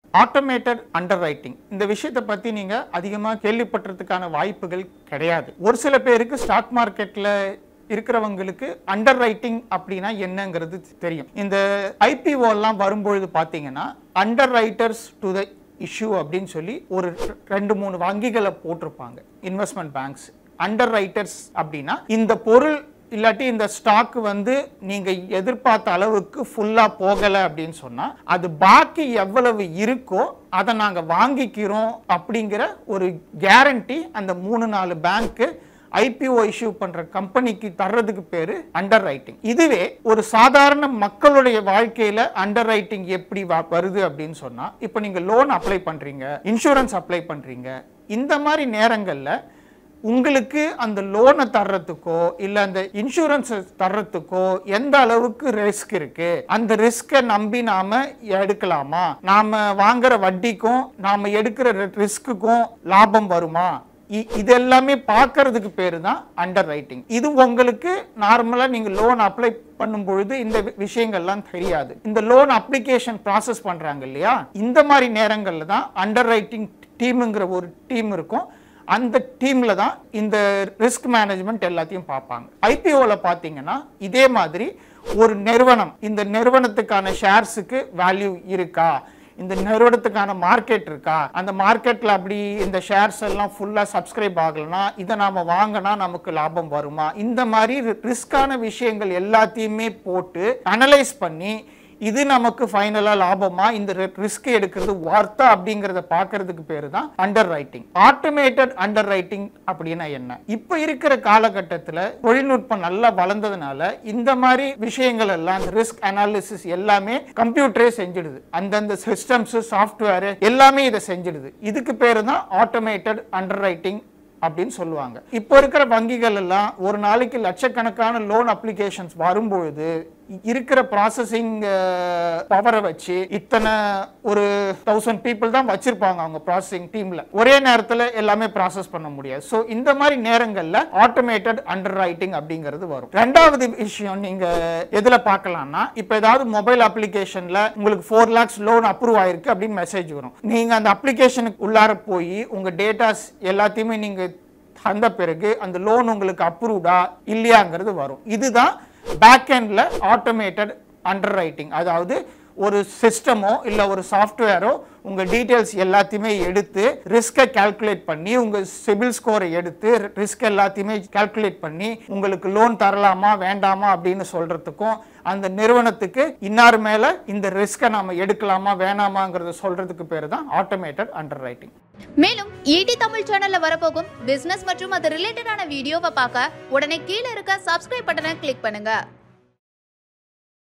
automated under writing இந்த விஷயத்தை பற்றி நீங்கள் அதிகமாக கேள்விப்பட்டிருக்கிறதுக்கான வாய்ப்புகள் கிடையாது ஒரு சில பேருக்கு ஸ்டாக் மார்க்கெட்டில் இருக்கிறவங்களுக்கு அண்டர் ரைட்டிங் அப்படின்னா என்னங்கிறது தெரியும் இந்த ஐபிஓ எல்லாம் வரும்பொழுது பார்த்தீங்கன்னா underwriters to the issue அப்படின்னு சொல்லி ஒரு ரெண்டு மூணு வங்கிகளை போட்டிருப்பாங்க இன்வெஸ்ட்மெண்ட் பேங்க்ஸ் அண்டர் ரைட்டர்ஸ் அப்படின்னா இந்த பொருள் இல்லாட்டி இந்த ஸ்டாக் வந்து நீங்க எதிர்பார்த்த அளவுக்கு ஃபுல்லா போகல அப்படின்னு சொன்னா அது பாக்கி எவ்வளவு இருக்கோ அதை நாங்க வாங்கிக்கிறோம் அப்படிங்கிற ஒரு கேரண்டி அந்த மூணு நாலு பேங்க்கு ஐபிஓ இஷ்யூ பண்ற கம்பெனிக்கு தர்றதுக்கு பேரு அண்டர் ரைட்டிங் இதுவே ஒரு சாதாரண மக்களுடைய வாழ்க்கையில அண்டர் ரைட்டிங் எப்படி வ- வருது அப்படின்னு சொன்னா இப்போ நீங்க லோன் அப்ளை பண்றீங்க இன்சூரன்ஸ் அப்ளை பண்றீங்க இந்த மாதிரி நேரங்கள்ல உங்களுக்கு அந்த லோனை தர்றதுக்கோ இல்ல அந்த இன்சூரன்ஸ் தர்றதுக்கோ எந்த அளவுக்கு ரிஸ்க் இருக்கு அந்த ரிஸ்கை நம்பி நாம எடுக்கலாமா நாம வாங்குற வட்டிக்கும் நாம எடுக்கிற ரிஸ்க்குக்கும் லாபம் வருமா இ- இது எல்லாமே பார்க்கறதுக்கு பேரு தான் அண்டர் ரைட்டிங் இது உங்களுக்கு நார்மலா நீங்க லோன் அப்ளை பண்ணும் பொழுது இந்த வி- விஷயங்கள்லாம் தெரியாது இந்த லோன் அப்ளிகேஷன் ப்ராசஸ் பண்றாங்க இல்லையா இந்த மாதிரி நேரங்கள்ல தான் அண்டர் ரைட்டிங் டீமுங்கிற ஒரு டீம் இருக்கும் அந்த டீம்ல தான் இந்த ரிஸ்க் மேனேஜ்மெண்ட் எல்லாத்தையும் பார்ப்பாங்க ஐபிஓவில் பார்த்தீங்கன்னா இதே மாதிரி ஒரு நிறுவனம் இந்த நிறுவனத்துக்கான ஷேர்ஸுக்கு வேல்யூ இருக்கா இந்த நிறுவனத்துக்கான மார்க்கெட் இருக்கா அந்த மார்க்கெட்ல அப்படி இந்த ஷேர்ஸ் எல்லாம் ஃபுல்லா சப்ஸ்கிரைப் ஆகலைன்னா இதை நாம வாங்கினா நமக்கு லாபம் வருமா இந்த மாதிரி ரிஸ்கான விஷயங்கள் எல்லாத்தையுமே போட்டு அனலைஸ் பண்ணி இது நமக்கு ஃபைனலா லாபமா இந்த ரிஸ்க் எடுக்கிறது வார்த்தா அப்படிங்கறத பார்க்கிறதுக்கு பேரு தான் underwriting automated underwriting அப்படின்னா என்ன இப்ப இருக்கிற காலகட்டத்துல தொழில்நுட்பம் நல்லா வளர்ந்ததுனால இந்த மாதிரி விஷயங்கள் எல்லாம் ரிஸ்க் அனாலிசிஸ் எல்லாமே கம்ப்யூட்டரே செஞ்சிடுது அந்தந்த சிஸ்டம்ஸ் சாஃப்ட்வேர் எல்லாமே இதை செஞ்சிடுது இதுக்கு பேரு தான் ஆட்டோமேட்டட் அண்டர் ரைட்டிங் அப்படின்னு சொல்லுவாங்க இப்போ இருக்கிற வங்கிகள் எல்லாம் ஒரு நாளைக்கு லட்சக்கணக்கான லோன் அப்ளிகேஷன்ஸ் வரும்பொழுது இ- இருக்கிற ப்ராசஸிங் பவரை வச்சு இத்தனை ஒரு தௌசண்ட் பீப்புள் தான் வச்சிருப்பாங்க அவங்க ப்ராசஸிங் டீம்ல ஒரே நேரத்தில் எல்லாமே ப்ராசஸ் பண்ண முடியாது ஸோ இந்த மாதிரி நேரங்களில் ஆட்டோமேட்டட் அண்டர் ரைட்டிங் அப்படிங்கிறது வரும் ரெண்டாவது விஷயம் நீங்க எதுல பார்க்கலாம்னா இப்போ ஏதாவது மொபைல் அப்ளிகேஷன்ல உங்களுக்கு ஃபோர் லேக்ஸ் லோன் அப்ரூவ் ஆயிருக்கு அப்படின்னு மெசேஜ் வரும் நீங்க அந்த அப்ளிகேஷனுக்கு உள்ளார போய் உங்க டேட்டாஸ் எல்லாத்தையுமே நீங்க தந்த பிறகு அந்த லோன் உங்களுக்கு அப்ரூவ்டா இல்லையாங்கிறது வரும் இதுதான் பேக் எண்ட்ல ஆட்டோமேட்டட் அண்டர் ரைட்டிங் அதாவது ஒரு சிஸ்டமோ இல்லை ஒரு சாஃப்ட்வேரோ உங்க டீட்டெயில்ஸ் எல்லாத்தையுமே எடுத்து ரிஸ்கை கால்குலேட் பண்ணி உங்க சிபில் ஸ்கோரை எடுத்து ரிஸ்க் எல்லாத்தையுமே கால்குலேட் பண்ணி உங்களுக்கு லோன் தரலாமா வேண்டாமா அப்படின்னு சொல்றதுக்கும் அந்த நிறுவனத்துக்கு இன்னார் மேல இந்த ரிஸ்கை நாம எடுக்கலாமா வேணாமாங்கிறத சொல்றதுக்கு பேர் தான் ஆட்டோமேட்டட் அண்டர் ரைட்டிங் மேலும் ஈடி தமிழ் சேனல்ல வரப்போகும் பிசினஸ் மற்றும் அது ரிலேட்டடான வீடியோவை பார்க்க உடனே கீழே இருக்க சப்ஸ்கிரைப் பட்டனை கிளிக் பண்ணுங்க